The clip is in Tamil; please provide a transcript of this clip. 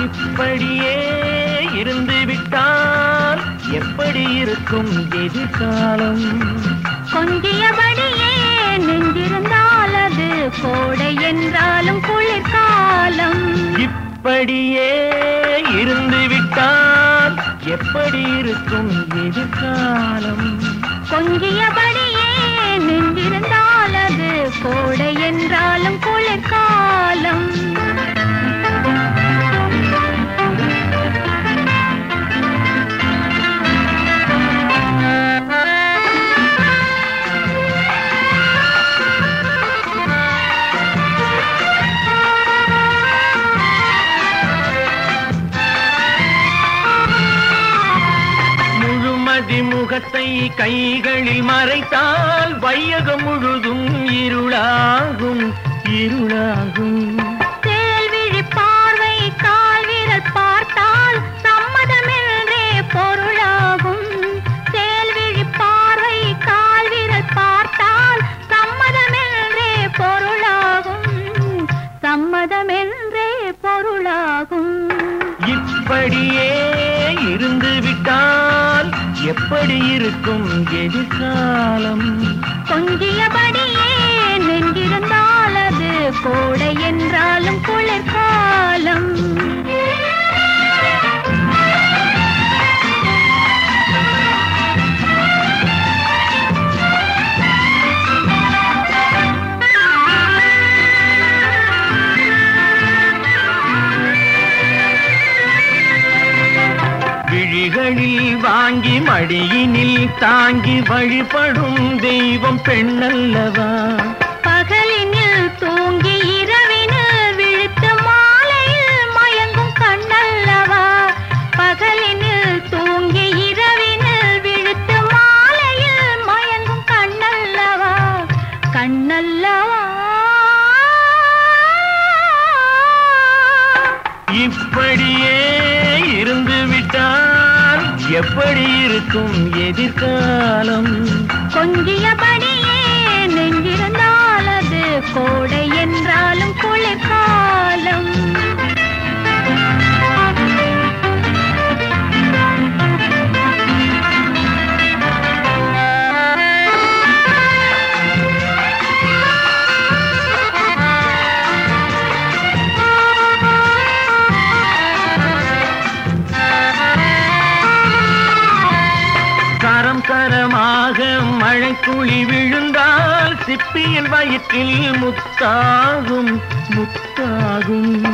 இப்படியே இருந்து விட்டால் எப்படி இருக்கும் எதிர்காலம் கொஞ்சியபடியே நெஞ்சிருந்தால் அது கோடை என்றாலும் குளிர்காலம் இப்படியே இருந்து விட்டால் எப்படி இருக்கும் எதிர்காலம் கொஞ்சியபடியே நெஞ்சிருந்தால் அது கோடை என்றாலும் குளிர்காலம் முழுமதி முகத்தை கைகளில் மறைத்தால் வையகம் முழுதும் இருளாகும் இருளாகும் தேல்விழி பார்வை கால் விரல் பார்த்தால் சம்மதமென்றே பொருளாகும் தேல்விழி பார்வை கால் விரல் பார்த்தால் சம்மதமென்றே பொருளாகும் சம்மதமென்றே பொருளாகும் இப்படியே இருந்து விட்டால் எப்படி இருக்கும் எதிர்காலம் கொஞ்சியபடியே நெஞ்சிருந்தால் அது கோடை என்றாலும் குளிர்காலம் விழிகளில் வாங்கி மடியினில் தாங்கி வழிபடும் தெய்வம் பெண்ணல்லவா பகலினில் தூங்கி இரவினில் விழித்து மாலையில் மயங்கும் கண்ணல்லவா பகலினில் தூங்கி இரவினில் விழித்து மாலையில் மயங்கும் கண்ணல்லவா கண்ணல்லவா இப்படியே இருந்து விட்டால் எப்படி இருக்கும் எதிர்காலம் கொஞ்சியபடியே நெஞ்சிருந்தால் அது கோடை என்றாலும் குளிர்காலம் கரம் கரமாக மழை துளி விழுந்தால் சிப்பியின் வயிற்றில் முத்தாகும் முத்தாகும்